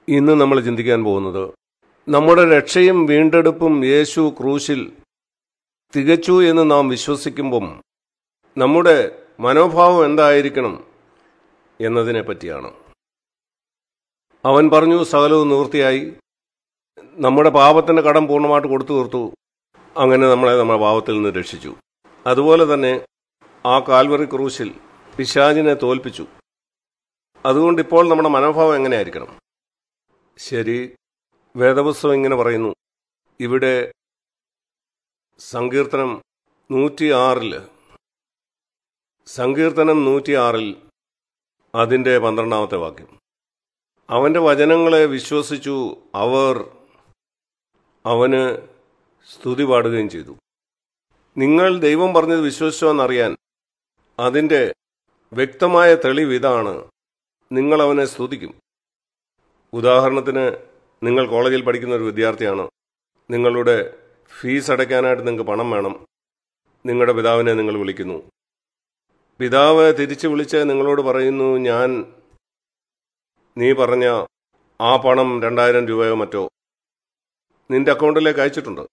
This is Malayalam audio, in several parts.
ഇന്ന് നമ്മൾ ചിന്തിക്കാൻ പോകുന്നത് നമ്മുടെ രക്ഷയും വീണ്ടെടുപ്പും യേശു ക്രൂശിൽ തികച്ചു എന്ന് നാം വിശ്വസിക്കുമ്പം നമ്മുടെ മനോഭാവം എന്തായിരിക്കണം എന്നതിനെ പറ്റിയാണ് അവൻ പറഞ്ഞു സകലവും നിവൃത്തിയായി നമ്മുടെ പാപത്തിന്റെ കടം പൂർണ്ണമായിട്ട് കൊടുത്തു തീർത്തു അങ്ങനെ നമ്മളെ നമ്മുടെ പാപത്തിൽ നിന്ന് രക്ഷിച്ചു അതുപോലെ തന്നെ ആ കാൽവറി ക്രൂശിൽ പിശാചിനെ തോൽപ്പിച്ചു അതുകൊണ്ട് ഇപ്പോൾ നമ്മുടെ മനോഭാവം എങ്ങനെയായിരിക്കണം ശരി വേദപുസ്തകം ഇങ്ങനെ പറയുന്നു ഇവിടെ സങ്കീർത്തനം നൂറ്റിയാറില് സങ്കീർത്തനം നൂറ്റിയാറിൽ അതിൻ്റെ പന്ത്രണ്ടാമത്തെ വാക്യം അവൻ്റെ വചനങ്ങളെ വിശ്വസിച്ചു അവർ അവന് സ്തുതി പാടുകയും ചെയ്തു നിങ്ങൾ ദൈവം പറഞ്ഞത് വിശ്വസിച്ചോ എന്നറിയാൻ അതിൻ്റെ വ്യക്തമായ തെളിവ് ഇതാണ് നിങ്ങൾ അവനെ സ്തുതിക്കും ഉദാഹരണത്തിന് നിങ്ങൾ കോളേജിൽ പഠിക്കുന്ന ഒരു വിദ്യാർത്ഥിയാണ് നിങ്ങളുടെ ഫീസ് അടയ്ക്കാനായിട്ട് നിങ്ങൾക്ക് പണം വേണം നിങ്ങളുടെ പിതാവിനെ നിങ്ങൾ വിളിക്കുന്നു പിതാവ് തിരിച്ചു വിളിച്ച് നിങ്ങളോട് പറയുന്നു ഞാൻ നീ പറഞ്ഞ ആ പണം രണ്ടായിരം രൂപയോ മറ്റോ നിന്റെ അക്കൗണ്ടിലേക്ക് അയച്ചിട്ടുണ്ട്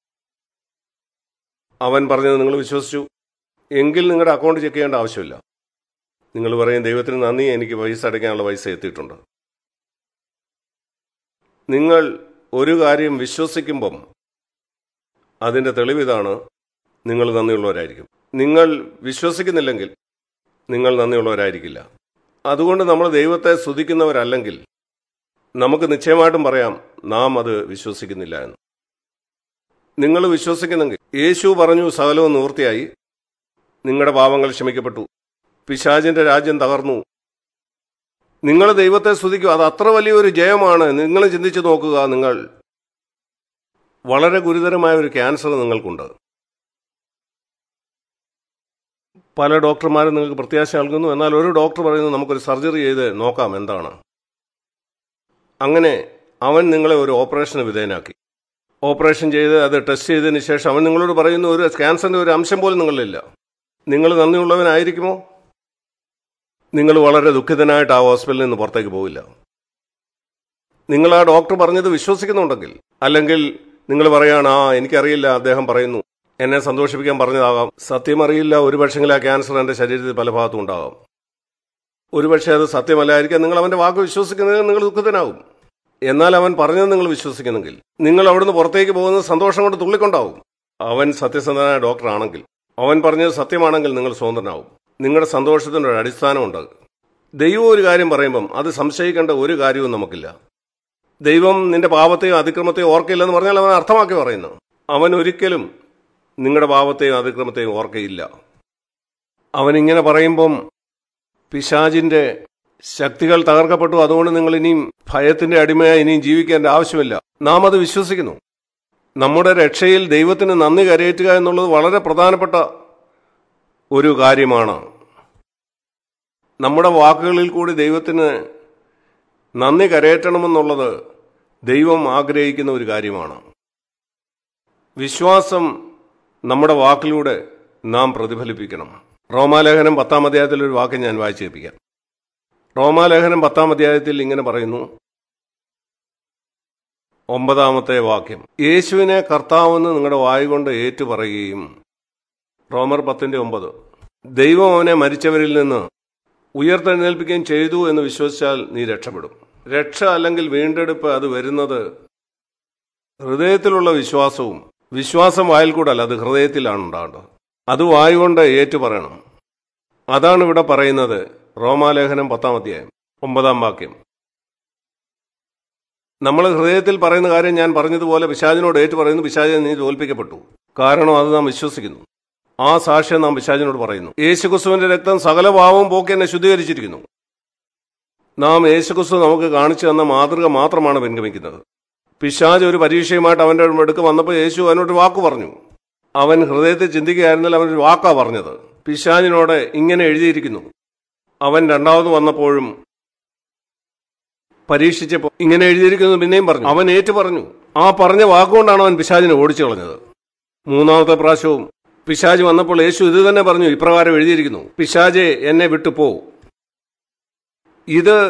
അവൻ പറഞ്ഞത് നിങ്ങൾ വിശ്വസിച്ചു എങ്കിൽ നിങ്ങളുടെ അക്കൗണ്ട് ചെക്ക് ചെയ്യേണ്ട ആവശ്യമില്ല നിങ്ങൾ പറയും ദൈവത്തിന് നന്ദി എനിക്ക് പൈസ അടയ്ക്കാനുള്ള പൈസ എത്തിയിട്ടുണ്ട് നിങ്ങൾ ഒരു കാര്യം വിശ്വസിക്കുമ്പം അതിൻ്റെ തെളിവിതാണ് നിങ്ങൾ നന്ദിയുള്ളവരായിരിക്കും നിങ്ങൾ വിശ്വസിക്കുന്നില്ലെങ്കിൽ നിങ്ങൾ നന്ദിയുള്ളവരായിരിക്കില്ല അതുകൊണ്ട് നമ്മൾ ദൈവത്തെ സ്തുതിക്കുന്നവരല്ലെങ്കിൽ നമുക്ക് നിശ്ചയമായിട്ടും പറയാം നാം അത് വിശ്വസിക്കുന്നില്ല എന്ന് നിങ്ങൾ വിശ്വസിക്കുന്നെങ്കിൽ യേശു പറഞ്ഞു സകലവും നിവൃത്തിയായി നിങ്ങളുടെ പാവങ്ങൾ ക്ഷമിക്കപ്പെട്ടു പിശാചിന്റെ രാജ്യം തകർന്നു നിങ്ങൾ ദൈവത്തെ സ്തുതിക്കുക അത് അത്ര വലിയൊരു ജയമാണ് നിങ്ങൾ ചിന്തിച്ചു നോക്കുക നിങ്ങൾ വളരെ ഗുരുതരമായ ഒരു ക്യാൻസർ നിങ്ങൾക്കുണ്ട് പല ഡോക്ടർമാരും നിങ്ങൾക്ക് പ്രത്യാശ നൽകുന്നു എന്നാൽ ഒരു ഡോക്ടർ പറയുന്നു നമുക്കൊരു സർജറി ചെയ്ത് നോക്കാം എന്താണ് അങ്ങനെ അവൻ നിങ്ങളെ ഒരു ഓപ്പറേഷന് വിധേയനാക്കി ഓപ്പറേഷൻ ചെയ്ത് അത് ടെസ്റ്റ് ചെയ്തതിന് ശേഷം അവൻ നിങ്ങളോട് പറയുന്നു ഒരു ക്യാൻസറിന്റെ ഒരു അംശം പോലും നിങ്ങളിലില്ല നിങ്ങൾ നന്ദിയുള്ളവനായിരിക്കുമോ നിങ്ങൾ വളരെ ദുഃഖിതനായിട്ട് ആ ഹോസ്പിറ്റലിൽ നിന്ന് പുറത്തേക്ക് പോവില്ല നിങ്ങൾ ആ ഡോക്ടർ പറഞ്ഞത് വിശ്വസിക്കുന്നുണ്ടെങ്കിൽ അല്ലെങ്കിൽ നിങ്ങൾ പറയാണ് ആ എനിക്കറിയില്ല അദ്ദേഹം പറയുന്നു എന്നെ സന്തോഷിപ്പിക്കാൻ പറഞ്ഞതാകാം സത്യം അറിയില്ല ഒരു പക്ഷെങ്കിൽ ആ ക്യാൻസർ എൻ്റെ ശരീരത്തിൽ പല ഭാഗത്തും ഉണ്ടാകാം ഒരുപക്ഷെ അത് സത്യമല്ലായിരിക്കാം നിങ്ങൾ അവന്റെ വാക്ക് വിശ്വസിക്കുന്നതിന് നിങ്ങൾ ദുഃഖിതനാവും എന്നാൽ അവൻ പറഞ്ഞത് നിങ്ങൾ വിശ്വസിക്കുന്നെങ്കിൽ നിങ്ങൾ അവിടുന്ന് പുറത്തേക്ക് പോകുന്നത് സന്തോഷം കൊണ്ട് തുള്ളിക്കൊണ്ടാവും അവൻ സത്യസന്ധനായ ഡോക്ടറാണെങ്കിൽ അവൻ പറഞ്ഞത് സത്യമാണെങ്കിൽ നിങ്ങൾ സ്വതന്ത്രനാവും നിങ്ങളുടെ സന്തോഷത്തിന് ഒരു അടിസ്ഥാനമുണ്ട് ദൈവം ഒരു കാര്യം പറയുമ്പം അത് സംശയിക്കേണ്ട ഒരു കാര്യവും നമുക്കില്ല ദൈവം നിന്റെ പാപത്തെയോ അതിക്രമത്തെയോ ഓർക്കയില്ലെന്ന് പറഞ്ഞാൽ അവൻ അർത്ഥമാക്കി പറയുന്നു അവൻ ഒരിക്കലും നിങ്ങളുടെ പാപത്തെയും അതിക്രമത്തെയും ഓർക്കയില്ല അവൻ ഇങ്ങനെ പറയുമ്പം പിശാജിന്റെ ശക്തികൾ തകർക്കപ്പെട്ടു അതുകൊണ്ട് നിങ്ങൾ ഇനിയും ഭയത്തിന്റെ അടിമയായി ഇനിയും ജീവിക്കേണ്ട ആവശ്യമില്ല നാം അത് വിശ്വസിക്കുന്നു നമ്മുടെ രക്ഷയിൽ ദൈവത്തിന് നന്ദി കരയേറ്റുക എന്നുള്ളത് വളരെ പ്രധാനപ്പെട്ട ഒരു കാര്യമാണ് നമ്മുടെ വാക്കുകളിൽ കൂടി ദൈവത്തിന് നന്ദി കരയേറ്റണമെന്നുള്ളത് ദൈവം ആഗ്രഹിക്കുന്ന ഒരു കാര്യമാണ് വിശ്വാസം നമ്മുടെ വാക്കിലൂടെ നാം പ്രതിഫലിപ്പിക്കണം റോമാലേഖനം പത്താം അധ്യായത്തിൽ ഒരു വാക്ക് ഞാൻ വായിച്ചു കേൾപ്പിക്കാം റോമാലേഖനം പത്താം അധ്യായത്തിൽ ഇങ്ങനെ പറയുന്നു ഒമ്പതാമത്തെ വാക്യം യേശുവിനെ കർത്താവെന്ന് നിങ്ങളുടെ വായുകൊണ്ട് ഏറ്റുപറയുകയും റോമർ പത്തിന്റെ ഒമ്പത് ദൈവം അവനെ മരിച്ചവരിൽ നിന്ന് ഉയർത്തെഴുന്നേൽപ്പിക്കുകയും ചെയ്തു എന്ന് വിശ്വസിച്ചാൽ നീ രക്ഷപ്പെടും രക്ഷ അല്ലെങ്കിൽ വീണ്ടെടുപ്പ് അത് വരുന്നത് ഹൃദയത്തിലുള്ള വിശ്വാസവും വിശ്വാസം വായിൽ കൂടല്ല അത് ഹൃദയത്തിലാണ് ഉണ്ടാകേണ്ടത് അത് വായുകൊണ്ട് ഏറ്റു പറയണം അതാണ് ഇവിടെ പറയുന്നത് റോമാലേഖനം പത്താം അധ്യായം ഒമ്പതാം വാക്യം നമ്മൾ ഹൃദയത്തിൽ പറയുന്ന കാര്യം ഞാൻ പറഞ്ഞതുപോലെ പിശാചിനോട് ഏറ്റു പറയുന്നു പിശാചിനെ നീ തോൽപ്പിക്കപ്പെട്ടു കാരണം അത് നാം വിശ്വസിക്കുന്നു ആ സാക്ഷ്യം നാം പിശാചിനോട് പറയുന്നു യേശുക്രിസ്തുവിന്റെ രക്തം സകല ഭാവവും പോക്കി എന്നെ ശുദ്ധീകരിച്ചിരിക്കുന്നു നാം യേശുക്രിസ്തു നമുക്ക് കാണിച്ചു തന്ന മാതൃക മാത്രമാണ് പിൻഗമിക്കുന്നത് പിശാജ് ഒരു പരീക്ഷയുമായിട്ട് അവന്റെ അടുക്ക് വന്നപ്പോൾ യേശു അവനോട് വാക്ക് പറഞ്ഞു അവൻ ഹൃദയത്തിൽ ചിന്തിക്കുകയായിരുന്നാൽ അവനൊരു വാക്കാ പറഞ്ഞത് പിശാജിനോട് ഇങ്ങനെ എഴുതിയിരിക്കുന്നു അവൻ രണ്ടാമത് വന്നപ്പോഴും പരീക്ഷിച്ചപ്പോൾ ഇങ്ങനെ എഴുതിയിരിക്കുന്നു പിന്നെയും പറഞ്ഞു അവൻ ഏറ്റു പറഞ്ഞു ആ പറഞ്ഞ വാക്കുകൊണ്ടാണ് അവൻ പിശാജിനെ ഓടിച്ചു കളഞ്ഞത് മൂന്നാമത്തെ പ്രാവശ്യവും പിശാജ് വന്നപ്പോൾ യേശു ഇത് തന്നെ പറഞ്ഞു ഇപ്രകാരം എഴുതിയിരിക്കുന്നു പിശാജെ എന്നെ വിട്ടു പോ ഇത്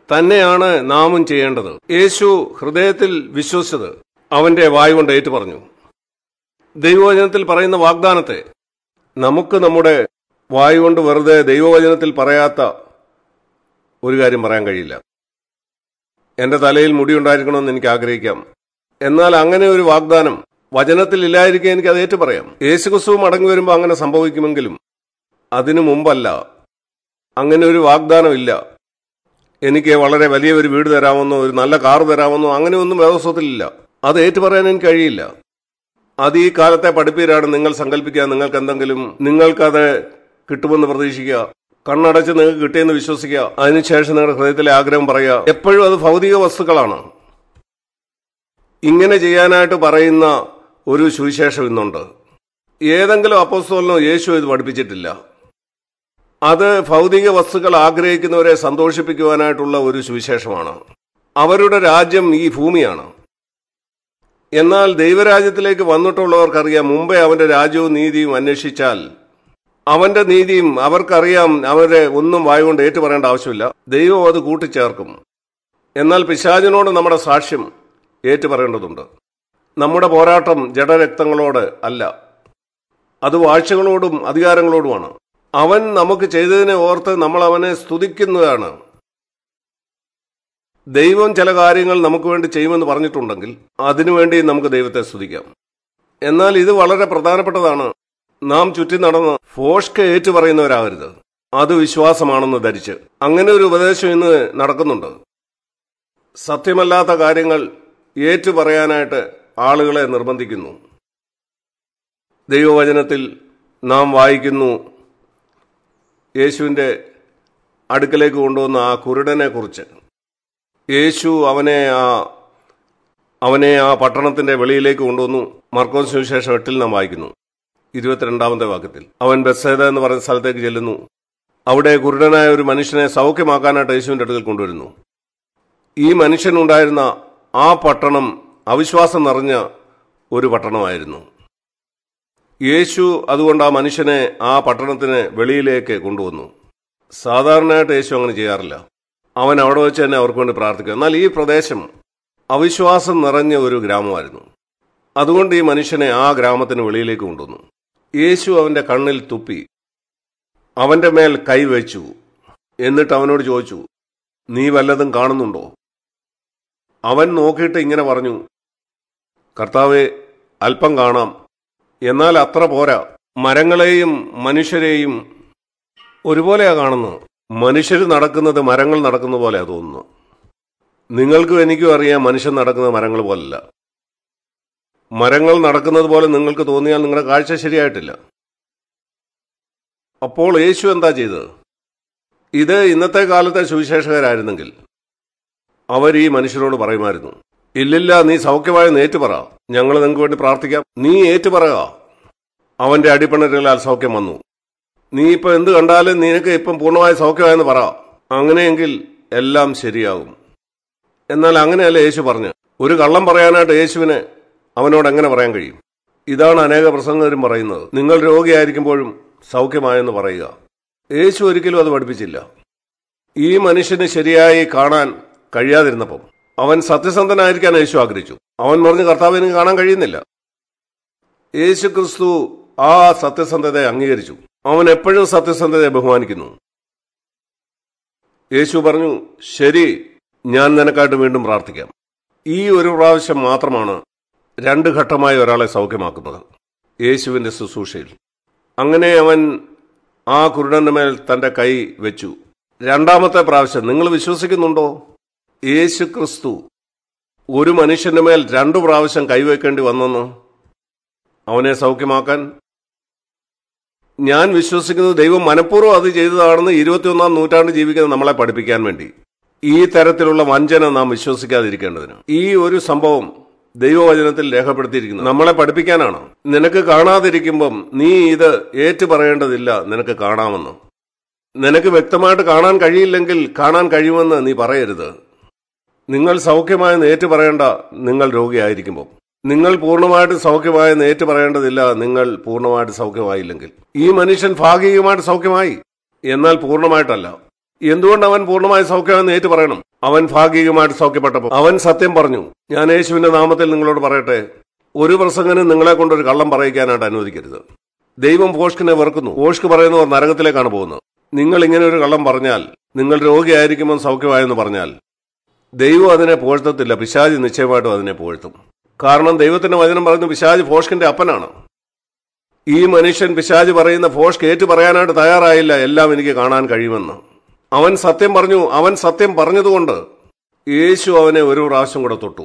തന്നെയാണ് നാമും ചെയ്യേണ്ടത് യേശു ഹൃദയത്തിൽ വിശ്വസിച്ചത് അവന്റെ വായു കൊണ്ട് ഏറ്റു പറഞ്ഞു ദൈവവചനത്തിൽ പറയുന്ന വാഗ്ദാനത്തെ നമുക്ക് നമ്മുടെ വായു കൊണ്ട് വെറുതെ ദൈവവചനത്തിൽ പറയാത്ത ഒരു കാര്യം പറയാൻ കഴിയില്ല എന്റെ തലയിൽ മുടി ഉണ്ടായിരിക്കണമെന്ന് എനിക്ക് ആഗ്രഹിക്കാം എന്നാൽ അങ്ങനെ ഒരു വാഗ്ദാനം വചനത്തിൽ ഇല്ലായിരിക്കും എനിക്ക് അത് ഏറ്റു പറയാം യേശുക്രിസ്തു മടങ്ങി വരുമ്പോൾ അങ്ങനെ സംഭവിക്കുമെങ്കിലും അതിനു മുമ്പല്ല അങ്ങനെ ഒരു വാഗ്ദാനമില്ല എനിക്ക് വളരെ വലിയ ഒരു വീട് തരാമെന്നോ ഒരു നല്ല കാർ തരാമെന്നോ അങ്ങനെയൊന്നും വേദസ്വത്തിലില്ല അത് ഏറ്റു പറയാൻ എനിക്ക് കഴിയില്ല അത് ഈ കാലത്തെ പഠിപ്പീരാണ് നിങ്ങൾ സങ്കല്പിക്കുക നിങ്ങൾക്ക് എന്തെങ്കിലും നിങ്ങൾക്കത് കിട്ടുമെന്ന് പ്രതീക്ഷിക്കുക കണ്ണടച്ച് നിങ്ങൾക്ക് കിട്ടിയെന്ന് വിശ്വസിക്കുക അതിനുശേഷം നിങ്ങളുടെ ഹൃദയത്തിലെ ആഗ്രഹം പറയുക എപ്പോഴും അത് ഭൗതിക വസ്തുക്കളാണ് ഇങ്ങനെ ചെയ്യാനായിട്ട് പറയുന്ന ഒരു സുവിശേഷം ഇന്നുണ്ട് ഏതെങ്കിലും അപ്പോസ്തോലിനോ യേശു ഇത് പഠിപ്പിച്ചിട്ടില്ല അത് ഭൗതിക വസ്തുക്കൾ ആഗ്രഹിക്കുന്നവരെ സന്തോഷിപ്പിക്കുവാനായിട്ടുള്ള ഒരു സുവിശേഷമാണ് അവരുടെ രാജ്യം ഈ ഭൂമിയാണ് എന്നാൽ ദൈവരാജ്യത്തിലേക്ക് വന്നിട്ടുള്ളവർക്കറിയാം മുമ്പേ അവന്റെ രാജ്യവും നീതിയും അന്വേഷിച്ചാൽ അവന്റെ നീതിയും അവർക്കറിയാം അവരെ ഒന്നും വായുകൊണ്ട് ഏറ്റുപറയേണ്ട ആവശ്യമില്ല ദൈവം അത് കൂട്ടിച്ചേർക്കും എന്നാൽ പിശാചിനോട് നമ്മുടെ സാക്ഷ്യം ഏറ്റുപറയേണ്ടതുണ്ട് നമ്മുടെ പോരാട്ടം ജഡരക്തങ്ങളോട് അല്ല അത് വാഴ്ചകളോടും അധികാരങ്ങളോടുമാണ് അവൻ നമുക്ക് ചെയ്തതിനെ ഓർത്ത് നമ്മൾ അവനെ സ്തുതിക്കുന്നതാണ് ദൈവം ചില കാര്യങ്ങൾ നമുക്ക് വേണ്ടി ചെയ്യുമെന്ന് പറഞ്ഞിട്ടുണ്ടെങ്കിൽ അതിനുവേണ്ടി നമുക്ക് ദൈവത്തെ സ്തുതിക്കാം എന്നാൽ ഇത് വളരെ പ്രധാനപ്പെട്ടതാണ് നാം ചുറ്റി നടന്ന് ഫോഷ്ക ഏറ്റു പറയുന്നവരാകരുത് അത് വിശ്വാസമാണെന്ന് ധരിച്ച് അങ്ങനെ ഒരു ഉപദേശം ഇന്ന് നടക്കുന്നുണ്ട് സത്യമല്ലാത്ത കാര്യങ്ങൾ ഏറ്റു പറയാനായിട്ട് ആളുകളെ നിർബന്ധിക്കുന്നു ദൈവവചനത്തിൽ നാം വായിക്കുന്നു യേശുവിൻ്റെ അടുക്കലേക്ക് കൊണ്ടുവന്ന ആ കുരുടനെ കുറിച്ച് യേശു അവനെ ആ അവനെ ആ പട്ടണത്തിന്റെ വെളിയിലേക്ക് കൊണ്ടുവന്നു മർക്കോസ് സുവിശേഷം എട്ടിൽ നാം വായിക്കുന്നു ഇരുപത്തിരണ്ടാമത്തെ വാക്യത്തിൽ അവൻ ബെസ്സേദ എന്ന് പറയുന്ന സ്ഥലത്തേക്ക് ചെല്ലുന്നു അവിടെ കുരുടനായ ഒരു മനുഷ്യനെ സൗഖ്യമാക്കാനായിട്ട് യേശുവിന്റെ അടുക്കൽ കൊണ്ടുവരുന്നു ഈ മനുഷ്യനുണ്ടായിരുന്ന ആ പട്ടണം അവിശ്വാസം നിറഞ്ഞ ഒരു പട്ടണമായിരുന്നു യേശു അതുകൊണ്ട് ആ മനുഷ്യനെ ആ പട്ടണത്തിന് വെളിയിലേക്ക് കൊണ്ടുവന്നു സാധാരണയായിട്ട് യേശു അങ്ങനെ ചെയ്യാറില്ല അവൻ അവിടെ വെച്ച് തന്നെ അവർക്ക് വേണ്ടി പ്രാർത്ഥിക്കും എന്നാൽ ഈ പ്രദേശം അവിശ്വാസം നിറഞ്ഞ ഒരു ഗ്രാമമായിരുന്നു അതുകൊണ്ട് ഈ മനുഷ്യനെ ആ ഗ്രാമത്തിന് വെളിയിലേക്ക് കൊണ്ടുവന്നു യേശു അവന്റെ കണ്ണിൽ തുപ്പി അവന്റെ മേൽ കൈവച്ചു എന്നിട്ട് അവനോട് ചോദിച്ചു നീ വല്ലതും കാണുന്നുണ്ടോ അവൻ നോക്കിയിട്ട് ഇങ്ങനെ പറഞ്ഞു കർത്താവെ അല്പം കാണാം എന്നാൽ അത്ര പോരാ മരങ്ങളെയും മനുഷ്യരെയും ഒരുപോലെയാ കാണുന്നത് മനുഷ്യർ നടക്കുന്നത് മരങ്ങൾ നടക്കുന്ന പോലെയാ തോന്നുന്നു നിങ്ങൾക്കും എനിക്കും അറിയാം മനുഷ്യൻ നടക്കുന്നത് മരങ്ങൾ പോലല്ല മരങ്ങൾ നടക്കുന്നത് പോലെ നിങ്ങൾക്ക് തോന്നിയാൽ നിങ്ങളുടെ കാഴ്ച ശരിയായിട്ടില്ല അപ്പോൾ യേശു എന്താ ചെയ്തത് ഇത് ഇന്നത്തെ കാലത്തെ സുവിശേഷകരായിരുന്നെങ്കിൽ അവർ ഈ മനുഷ്യരോട് പറയുമായിരുന്നു ഇല്ലില്ല നീ സൗഖ്യമായി ഏറ്റുപറ ഞങ്ങൾ നിങ്ങൾക്ക് വേണ്ടി പ്രാർത്ഥിക്കാം നീ ഏറ്റുപറക അവന്റെ അടിപ്പണരുകളാൽ സൗഖ്യം വന്നു നീ ഇപ്പൊ എന്ത് കണ്ടാലും നിനക്ക് ഇപ്പം പൂർണ്ണമായ സൗഖ്യമായെന്ന് പറ അങ്ങനെയെങ്കിൽ എല്ലാം ശരിയാകും എന്നാൽ അങ്ങനെയല്ല യേശു പറഞ്ഞു ഒരു കള്ളം പറയാനായിട്ട് യേശുവിന് അവനോട് എങ്ങനെ പറയാൻ കഴിയും ഇതാണ് അനേക പ്രസംഗരും പറയുന്നത് നിങ്ങൾ രോഗിയായിരിക്കുമ്പോഴും സൗഖ്യമായെന്ന് പറയുക യേശു ഒരിക്കലും അത് പഠിപ്പിച്ചില്ല ഈ മനുഷ്യന് ശരിയായി കാണാൻ കഴിയാതിരുന്നപ്പം അവൻ സത്യസന്ധനായിരിക്കാൻ യേശു ആഗ്രഹിച്ചു അവൻ പറഞ്ഞു കർത്താവ് എനിക്ക് കാണാൻ കഴിയുന്നില്ല യേശു ക്രിസ്തു ആ സത്യസന്ധതയെ അംഗീകരിച്ചു അവൻ എപ്പോഴും സത്യസന്ധതയെ ബഹുമാനിക്കുന്നു യേശു പറഞ്ഞു ശരി ഞാൻ നിനക്കായിട്ട് വീണ്ടും പ്രാർത്ഥിക്കാം ഈ ഒരു പ്രാവശ്യം മാത്രമാണ് രണ്ട് ഘട്ടമായി ഒരാളെ സൗഖ്യമാക്കുന്നത് യേശുവിന്റെ ശുശ്രൂഷയിൽ അങ്ങനെ അവൻ ആ കുരുടന്റെ മേൽ തന്റെ കൈ വെച്ചു രണ്ടാമത്തെ പ്രാവശ്യം നിങ്ങൾ വിശ്വസിക്കുന്നുണ്ടോ യേശു ക്രിസ്തു ഒരു മനുഷ്യന്റെ മേൽ രണ്ടു പ്രാവശ്യം കൈവയ്ക്കേണ്ടി വന്നെന്ന് അവനെ സൗഖ്യമാക്കാൻ ഞാൻ വിശ്വസിക്കുന്നത് ദൈവം മനഃപൂർവ്വം അത് ചെയ്തതാണെന്ന് ഇരുപത്തിയൊന്നാം നൂറ്റാണ്ട് ജീവിക്കുന്ന നമ്മളെ പഠിപ്പിക്കാൻ വേണ്ടി ഈ തരത്തിലുള്ള വഞ്ചന നാം വിശ്വസിക്കാതിരിക്കേണ്ടതിന് ഈ ഒരു സംഭവം ദൈവവചനത്തിൽ രേഖപ്പെടുത്തിയിരിക്കുന്നു നമ്മളെ പഠിപ്പിക്കാനാണ് നിനക്ക് കാണാതിരിക്കുമ്പം നീ ഇത് ഏറ്റു പറയേണ്ടതില്ല നിനക്ക് കാണാമെന്ന് നിനക്ക് വ്യക്തമായിട്ട് കാണാൻ കഴിയില്ലെങ്കിൽ കാണാൻ കഴിയുമെന്ന് നീ പറയരുത് നിങ്ങൾ സൗഖ്യമായെന്ന് ഏറ്റു പറയേണ്ട നിങ്ങൾ രോഗിയായിരിക്കുമ്പോൾ നിങ്ങൾ പൂർണ്ണമായിട്ട് സൗഖ്യമായെന്ന് ഏറ്റു പറയേണ്ടതില്ല നിങ്ങൾ പൂർണ്ണമായിട്ട് സൗഖ്യമായില്ലെങ്കിൽ ഈ മനുഷ്യൻ ഭാഗികമായിട്ട് സൗഖ്യമായി എന്നാൽ പൂർണ്ണമായിട്ടല്ല എന്തുകൊണ്ട് അവൻ പൂർണ്ണമായി സൗഖ്യമെന്ന് ഏറ്റു പറയണം അവൻ ഭാഗികമായിട്ട് സൗഖ്യപ്പെട്ടപ്പോൾ അവൻ സത്യം പറഞ്ഞു ഞാൻ യേശുവിന്റെ നാമത്തിൽ നിങ്ങളോട് പറയട്ടെ ഒരു പ്രസംഗനും നിങ്ങളെ കൊണ്ടൊരു കള്ളം പറയിക്കാനായിട്ട് അനുവദിക്കരുത് ദൈവം ഫോഷ്കിനെ വെറുക്കുന്നു ഫോഷ്ക്ക് പറയുന്നവർ നരകത്തിലേക്കാണ് പോകുന്നത് നിങ്ങൾ ഇങ്ങനെ ഒരു കള്ളം പറഞ്ഞാൽ നിങ്ങൾ രോഗിയായിരിക്കുമ്പോൾ സൗഖ്യമായെന്ന് പറഞ്ഞാൽ ദൈവം അതിനെ പുകഴ്ത്തത്തില്ല പിശാജ് നിശ്ചയമായിട്ടും അതിനെ പുകഴ്ത്തും കാരണം ദൈവത്തിന്റെ വചനം പറയുന്നു പിശാജ് ഫോഷ്കിന്റെ അപ്പനാണ് ഈ മനുഷ്യൻ പിശാജ് പറയുന്ന ഫോഷ്ക്ക് ഏറ്റു പറയാനായിട്ട് തയ്യാറായില്ല എല്ലാം എനിക്ക് കാണാൻ കഴിയുമെന്ന് അവൻ സത്യം പറഞ്ഞു അവൻ സത്യം പറഞ്ഞതുകൊണ്ട് യേശു അവനെ ഒരു പ്രാവശ്യം കൂടെ തൊട്ടു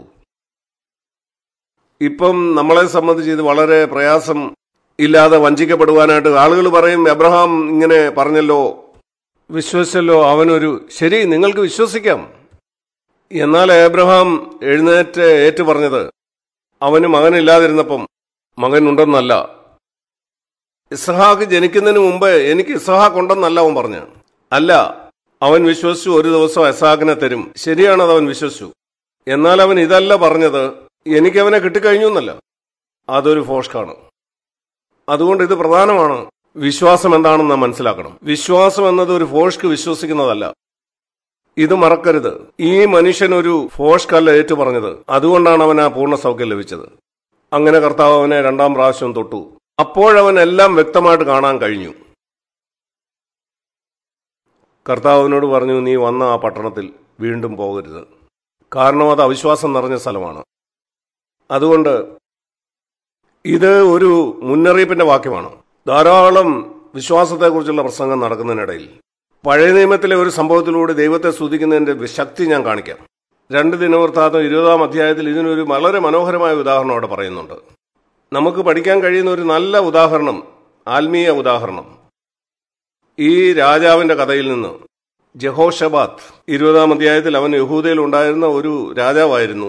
ഇപ്പം നമ്മളെ സംബന്ധിച്ച് ഇത് വളരെ പ്രയാസം ഇല്ലാതെ വഞ്ചിക്കപ്പെടുവാനായിട്ട് ആളുകൾ പറയും എബ്രഹാം ഇങ്ങനെ പറഞ്ഞല്ലോ വിശ്വസിച്ചല്ലോ അവനൊരു ശരി നിങ്ങൾക്ക് വിശ്വസിക്കാം എന്നാൽ എബ്രഹാം എഴുന്നേറ്റ് ഏറ്റു പറഞ്ഞത് അവന് മകനില്ലാതിരുന്നപ്പം മകനുണ്ടെന്നല്ല ഇസഹാക്ക് ജനിക്കുന്നതിന് മുമ്പ് എനിക്ക് ഇസഹാക്ക് ഉണ്ടെന്നല്ല അവൻ പറഞ്ഞു അല്ല അവൻ വിശ്വസിച്ചു ഒരു ദിവസം ഇസഹാക്കിനെ തരും ശരിയാണത് അവൻ വിശ്വസിച്ചു എന്നാൽ അവൻ ഇതല്ല പറഞ്ഞത് എനിക്ക് അവനെ കിട്ടിക്കഴിഞ്ഞു എന്നല്ല അതൊരു ഫോഷ്കാണ് അതുകൊണ്ട് ഇത് പ്രധാനമാണ് വിശ്വാസം എന്താണെന്ന് നാം മനസ്സിലാക്കണം വിശ്വാസം എന്നത് ഒരു ഫോഷ്ക്ക് വിശ്വസിക്കുന്നതല്ല ഇത് മറക്കരുത് ഈ മനുഷ്യൻ ഒരു ഫോഷ്കല്ല ഏറ്റു പറഞ്ഞത് അതുകൊണ്ടാണ് അവൻ ആ പൂർണ്ണ സൗഖ്യം ലഭിച്ചത് അങ്ങനെ കർത്താവ് അവനെ രണ്ടാം പ്രാവശ്യം തൊട്ടു അപ്പോഴവൻ എല്ലാം വ്യക്തമായിട്ട് കാണാൻ കഴിഞ്ഞു കർത്താവിനോട് പറഞ്ഞു നീ വന്ന ആ പട്ടണത്തിൽ വീണ്ടും പോകരുത് കാരണം അത് അവിശ്വാസം നിറഞ്ഞ സ്ഥലമാണ് അതുകൊണ്ട് ഇത് ഒരു മുന്നറിയിപ്പിന്റെ വാക്യമാണ് ധാരാളം വിശ്വാസത്തെക്കുറിച്ചുള്ള പ്രസംഗം നടക്കുന്നതിനിടയിൽ പഴയ നിയമത്തിലെ ഒരു സംഭവത്തിലൂടെ ദൈവത്തെ സ്തുതിക്കുന്നതിന്റെ ശക്തി ഞാൻ കാണിക്കാം രണ്ട് ദിനവൃത്താന്തം ഇരുപതാം അധ്യായത്തിൽ ഇതിനൊരു വളരെ മനോഹരമായ ഉദാഹരണം അവിടെ പറയുന്നുണ്ട് നമുക്ക് പഠിക്കാൻ കഴിയുന്ന ഒരു നല്ല ഉദാഹരണം ആത്മീയ ഉദാഹരണം ഈ രാജാവിന്റെ കഥയിൽ നിന്ന് ജഹോഷബാത്ത് ഇരുപതാം അധ്യായത്തിൽ അവൻ യഹൂദയിൽ ഉണ്ടായിരുന്ന ഒരു രാജാവായിരുന്നു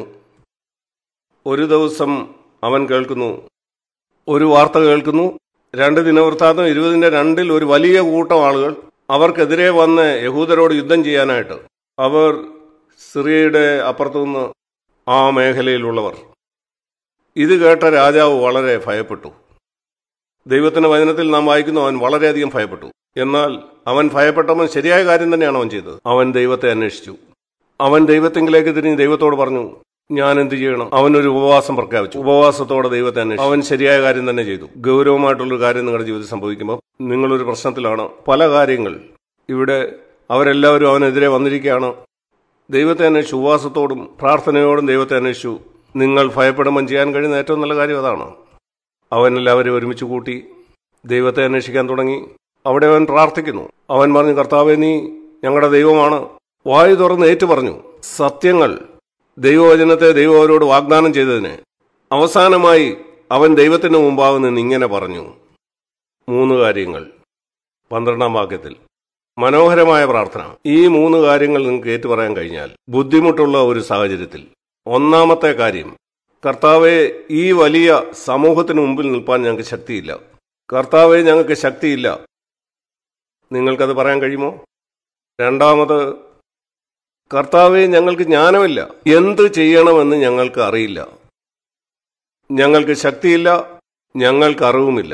ഒരു ദിവസം അവൻ കേൾക്കുന്നു ഒരു വാർത്ത കേൾക്കുന്നു രണ്ട് ദിനവൃത്താന്തം ഇരുപതിന്റെ രണ്ടിൽ ഒരു വലിയ കൂട്ടം ആളുകൾ അവർക്കെതിരെ വന്ന് യഹൂദരോട് യുദ്ധം ചെയ്യാനായിട്ട് അവർ സിറിയയുടെ അപ്പുറത്തുനിന്ന് ആ മേഖലയിലുള്ളവർ ഇത് കേട്ട രാജാവ് വളരെ ഭയപ്പെട്ടു ദൈവത്തിന്റെ വചനത്തിൽ നാം വായിക്കുന്നു അവൻ വളരെയധികം ഭയപ്പെട്ടു എന്നാൽ അവൻ ഭയപ്പെട്ടവൻ ശരിയായ കാര്യം തന്നെയാണ് അവൻ ചെയ്തത് അവൻ ദൈവത്തെ അന്വേഷിച്ചു അവൻ ദൈവത്തെങ്കിലേക്ക് തിരിഞ്ഞ് ദൈവത്തോട് പറഞ്ഞു ഞാൻ എന്ത് ചെയ്യണം അവനൊരു ഉപവാസം പ്രഖ്യാപിച്ചു ഉപവാസത്തോടെ ദൈവത്തെ അന്വേഷിച്ചു അവൻ ശരിയായ കാര്യം തന്നെ ചെയ്തു ഗൗരവമായിട്ടുള്ളൊരു കാര്യം നിങ്ങളുടെ ജീവിതത്തിൽ സംഭവിക്കുമ്പോൾ നിങ്ങളൊരു പ്രശ്നത്തിലാണ് പല കാര്യങ്ങൾ ഇവിടെ അവരെല്ലാവരും അവനെതിരെ വന്നിരിക്കുകയാണ് ദൈവത്തെ അന്വേഷിച്ചു ഉപവാസത്തോടും പ്രാർത്ഥനയോടും ദൈവത്തെ അന്വേഷിച്ചു നിങ്ങൾ ഭയപ്പെടുമ്പം ചെയ്യാൻ കഴിയുന്ന ഏറ്റവും നല്ല കാര്യം അതാണ് അവൻ എല്ലാവരും ഒരുമിച്ച് കൂട്ടി ദൈവത്തെ അന്വേഷിക്കാൻ തുടങ്ങി അവിടെ അവൻ പ്രാർത്ഥിക്കുന്നു അവൻ പറഞ്ഞു കർത്താവെ നീ ഞങ്ങളുടെ ദൈവമാണ് വായു തുറന്ന് ഏറ്റു പറഞ്ഞു സത്യങ്ങൾ ദൈവവചനത്തെ ദൈവം അവരോട് വാഗ്ദാനം ചെയ്തതിന് അവസാനമായി അവൻ ദൈവത്തിന് മുമ്പാകെ നിന്ന് ഇങ്ങനെ പറഞ്ഞു മൂന്ന് കാര്യങ്ങൾ പന്ത്രണ്ടാം വാക്യത്തിൽ മനോഹരമായ പ്രാർത്ഥന ഈ മൂന്ന് കാര്യങ്ങൾ നിങ്ങൾക്ക് ഏറ്റുപറയാൻ കഴിഞ്ഞാൽ ബുദ്ധിമുട്ടുള്ള ഒരു സാഹചര്യത്തിൽ ഒന്നാമത്തെ കാര്യം കർത്താവെ ഈ വലിയ സമൂഹത്തിന് മുമ്പിൽ നിൽപ്പാൻ ഞങ്ങൾക്ക് ശക്തിയില്ല കർത്താവെ ഞങ്ങൾക്ക് ശക്തിയില്ല നിങ്ങൾക്കത് പറയാൻ കഴിയുമോ രണ്ടാമത് കർത്താവെ ഞങ്ങൾക്ക് ജ്ഞാനമില്ല എന്ത് ചെയ്യണമെന്ന് ഞങ്ങൾക്ക് അറിയില്ല ഞങ്ങൾക്ക് ശക്തിയില്ല ഞങ്ങൾക്ക് അറിവുമില്ല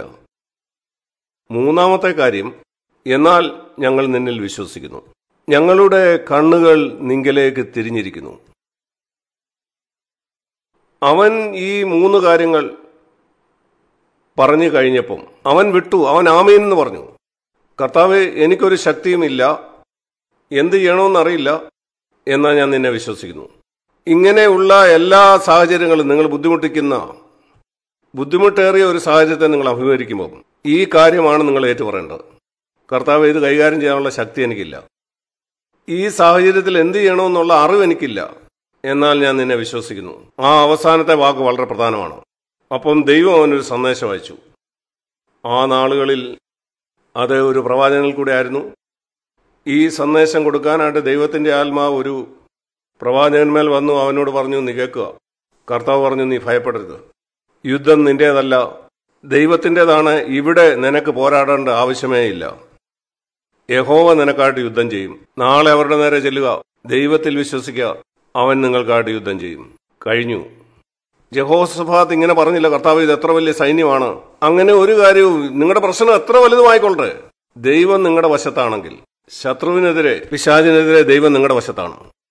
മൂന്നാമത്തെ കാര്യം എന്നാൽ ഞങ്ങൾ നിന്നിൽ വിശ്വസിക്കുന്നു ഞങ്ങളുടെ കണ്ണുകൾ നിങ്കിലേക്ക് തിരിഞ്ഞിരിക്കുന്നു അവൻ ഈ മൂന്ന് കാര്യങ്ങൾ പറഞ്ഞു കഴിഞ്ഞപ്പം അവൻ വിട്ടു അവൻ ആമീൻ എന്ന് പറഞ്ഞു കർത്താവ് എനിക്കൊരു ശക്തിയുമില്ല എന്ത് ചെയ്യണമെന്നറിയില്ല എന്നാൽ ഞാൻ നിന്നെ വിശ്വസിക്കുന്നു ഇങ്ങനെയുള്ള എല്ലാ സാഹചര്യങ്ങളും നിങ്ങൾ ബുദ്ധിമുട്ടിക്കുന്ന ബുദ്ധിമുട്ടേറിയ ഒരു സാഹചര്യത്തെ നിങ്ങൾ അഭിമുഖീകരിക്കുമ്പോൾ ഈ കാര്യമാണ് നിങ്ങൾ ഏറ്റുപറയേണ്ടത് കർത്താവ് ഇത് കൈകാര്യം ചെയ്യാനുള്ള ശക്തി എനിക്കില്ല ഈ സാഹചര്യത്തിൽ എന്ത് ചെയ്യണമെന്നുള്ള അറിവ് എനിക്കില്ല എന്നാൽ ഞാൻ നിന്നെ വിശ്വസിക്കുന്നു ആ അവസാനത്തെ വാക്ക് വളരെ പ്രധാനമാണ് അപ്പം ദൈവം അവനൊരു സന്ദേശം അയച്ചു ആ നാളുകളിൽ അത് ഒരു പ്രവാചകനിൽ കൂടെ ആയിരുന്നു ഈ സന്ദേശം കൊടുക്കാനായിട്ട് ദൈവത്തിന്റെ ആത്മാവ് ഒരു പ്രവാചകന്മേൽ വന്നു അവനോട് പറഞ്ഞു നീ കേൾക്കുക കർത്താവ് പറഞ്ഞു നീ ഭയപ്പെടരുത് യുദ്ധം നിന്റേതല്ല ദൈവത്തിൻ്റെതാണ് ഇവിടെ നിനക്ക് പോരാടേണ്ട ആവശ്യമേ ഇല്ല യഹോവ നിനക്കായിട്ട് യുദ്ധം ചെയ്യും നാളെ അവരുടെ നേരെ ചെല്ലുക ദൈവത്തിൽ വിശ്വസിക്കുക അവൻ നിങ്ങൾക്കായിട്ട് യുദ്ധം ചെയ്യും കഴിഞ്ഞു ജഹോസഫാത്ത് ഇങ്ങനെ പറഞ്ഞില്ല കർത്താവ് ഇത് എത്ര വലിയ സൈന്യമാണ് അങ്ങനെ ഒരു കാര്യവും നിങ്ങളുടെ പ്രശ്നം എത്ര വലുതുമായിക്കൊള്ളട്ടെ ദൈവം നിങ്ങളുടെ വശത്താണെങ്കിൽ ശത്രുവിനെതിരെ പിശാചിനെതിരെ ദൈവം നിങ്ങളുടെ വശത്താണ്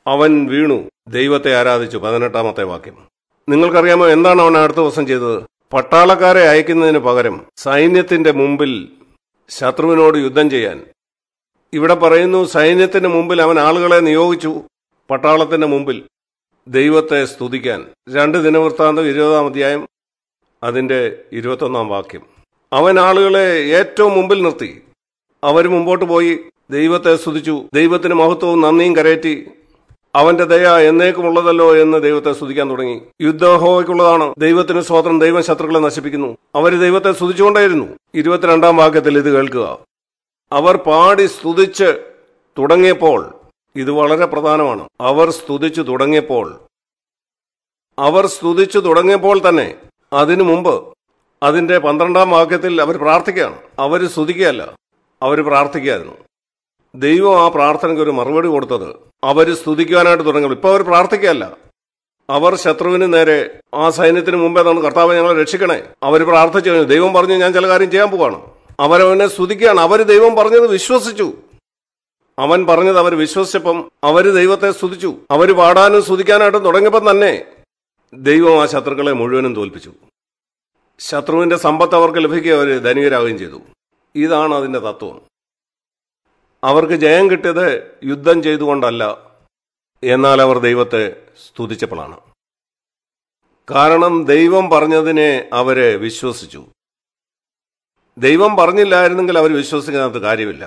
അവൻ വീണു ദൈവത്തെ ആരാധിച്ചു പതിനെട്ടാമത്തെ വാക്യം നിങ്ങൾക്കറിയാമോ എന്താണ് അവൻ അടുത്ത ദിവസം ചെയ്തത് പട്ടാളക്കാരെ അയക്കുന്നതിന് പകരം സൈന്യത്തിന്റെ മുമ്പിൽ ശത്രുവിനോട് യുദ്ധം ചെയ്യാൻ ഇവിടെ പറയുന്നു സൈന്യത്തിന് മുമ്പിൽ അവൻ ആളുകളെ നിയോഗിച്ചു പട്ടാളത്തിന്റെ മുമ്പിൽ ദൈവത്തെ സ്തുതിക്കാൻ രണ്ട് ദിനവൃത്താന്തം ഇരുപതാം അധ്യായം അതിന്റെ ഇരുപത്തൊന്നാം വാക്യം അവൻ ആളുകളെ ഏറ്റവും മുമ്പിൽ നിർത്തി അവർ മുമ്പോട്ട് പോയി ദൈവത്തെ സ്തുതിച്ചു ദൈവത്തിന് മഹത്വവും നന്ദിയും കരയറ്റി അവന്റെ ദയ എന്നേക്കുമുള്ളതല്ലോ എന്ന് ദൈവത്തെ സ്തുതിക്കാൻ തുടങ്ങി യുദ്ധഹോയ്ക്കുള്ളതാണ് ദൈവത്തിന് സ്വതന്ത്രം ദൈവം ശത്രുക്കളെ നശിപ്പിക്കുന്നു അവർ ദൈവത്തെ സ്തുതിച്ചുകൊണ്ടേയിരുന്നു ഇരുപത്തിരണ്ടാം വാക്യത്തിൽ ഇത് കേൾക്കുക അവർ പാടി സ്തുതിച്ച് തുടങ്ങിയപ്പോൾ ഇത് വളരെ പ്രധാനമാണ് അവർ സ്തുതിച്ചു തുടങ്ങിയപ്പോൾ അവർ സ്തുതിച്ചു തുടങ്ങിയപ്പോൾ തന്നെ അതിനു മുമ്പ് അതിന്റെ പന്ത്രണ്ടാം വാക്യത്തിൽ അവർ പ്രാർത്ഥിക്കുകയാണ് അവർ സ്തുതിക്കുകയല്ല അവർ പ്രാർത്ഥിക്കുകയായിരുന്നു ദൈവം ആ പ്രാർത്ഥനയ്ക്ക് ഒരു മറുപടി കൊടുത്തത് അവർ സ്തുതിക്കുവാനായിട്ട് തുടങ്ങി ഇപ്പൊ അവർ പ്രാർത്ഥിക്കുകയല്ല അവർ ശത്രുവിന് നേരെ ആ സൈന്യത്തിന് മുമ്പേ തന്നെ കർത്താവ് ഞങ്ങളെ രക്ഷിക്കണേ അവർ പ്രാർത്ഥിച്ചു കഴിഞ്ഞു ദൈവം പറഞ്ഞു ഞാൻ ചില കാര്യം ചെയ്യാൻ പോവാണ് അവരവനെ സ്തുതിക്കുകയാണ് അവർ ദൈവം പറഞ്ഞത് വിശ്വസിച്ചു അവൻ പറഞ്ഞത് അവർ വിശ്വസിച്ചപ്പം അവർ ദൈവത്തെ സ്തുതിച്ചു അവർ പാടാനും സ്തുതിക്കാനായിട്ടും തുടങ്ങിയപ്പം തന്നെ ദൈവം ആ ശത്രുക്കളെ മുഴുവനും തോൽപ്പിച്ചു ശത്രുവിന്റെ സമ്പത്ത് അവർക്ക് ലഭിക്കുക അവർ ധനികരാകുകയും ചെയ്തു ഇതാണ് അതിന്റെ തത്വം അവർക്ക് ജയം കിട്ടിയത് യുദ്ധം ചെയ്തുകൊണ്ടല്ല എന്നാൽ അവർ ദൈവത്തെ സ്തുതിച്ചപ്പോഴാണ് കാരണം ദൈവം പറഞ്ഞതിനെ അവരെ വിശ്വസിച്ചു ദൈവം പറഞ്ഞില്ലായിരുന്നെങ്കിൽ അവർ വിശ്വസിക്കുന്നതിനകത്ത് കാര്യമില്ല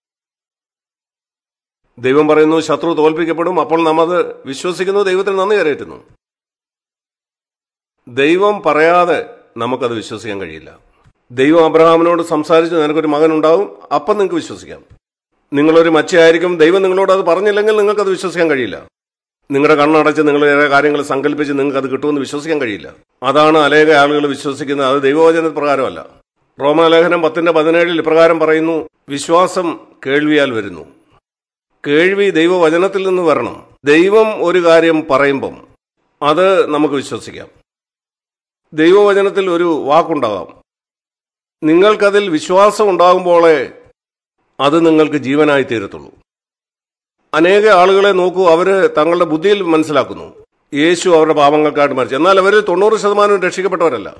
ദൈവം പറയുന്നു ശത്രു തോൽപ്പിക്കപ്പെടും അപ്പോൾ നാം അത് വിശ്വസിക്കുന്നു ദൈവത്തിന് നന്ദി കരയറ്റുന്നു ദൈവം പറയാതെ നമുക്കത് വിശ്വസിക്കാൻ കഴിയില്ല ദൈവം അബ്രഹാമിനോട് സംസാരിച്ച് നിനക്കൊരു മകൻ ഉണ്ടാവും അപ്പം നിങ്ങൾക്ക് വിശ്വസിക്കാം നിങ്ങളൊരു മച്ചയായിരിക്കും ദൈവം നിങ്ങളോട് അത് പറഞ്ഞില്ലെങ്കിൽ നിങ്ങൾക്കത് വിശ്വസിക്കാൻ കഴിയില്ല നിങ്ങളുടെ കണ്ണടച്ച് നിങ്ങൾ ഏറെ കാര്യങ്ങൾ സങ്കല്പിച്ച് നിങ്ങൾക്ക് അത് കിട്ടുമെന്ന് വിശ്വസിക്കാൻ കഴിയില്ല അതാണ് അനേക ആളുകൾ വിശ്വസിക്കുന്നത് അത് ദൈവവചന പ്രകാരമല്ല റോമാലേഖനം പത്തിന്റെ പതിനേഴിൽ ഇപ്രകാരം പറയുന്നു വിശ്വാസം കേൾവിയാൽ വരുന്നു കേൾവി ദൈവവചനത്തിൽ നിന്ന് വരണം ദൈവം ഒരു കാര്യം പറയുമ്പം അത് നമുക്ക് വിശ്വസിക്കാം ദൈവവചനത്തിൽ ഒരു വാക്കുണ്ടാകാം നിങ്ങൾക്കതിൽ വിശ്വാസം ഉണ്ടാകുമ്പോളേ അത് നിങ്ങൾക്ക് ജീവനായി തീരത്തുള്ളൂ അനേക ആളുകളെ നോക്കൂ അവര് തങ്ങളുടെ ബുദ്ധിയിൽ മനസ്സിലാക്കുന്നു യേശു അവരുടെ പാപങ്ങൾക്കായിട്ട് മരിച്ചു എന്നാൽ അവരിൽ തൊണ്ണൂറ് ശതമാനം രക്ഷിക്കപ്പെട്ടവരല്ല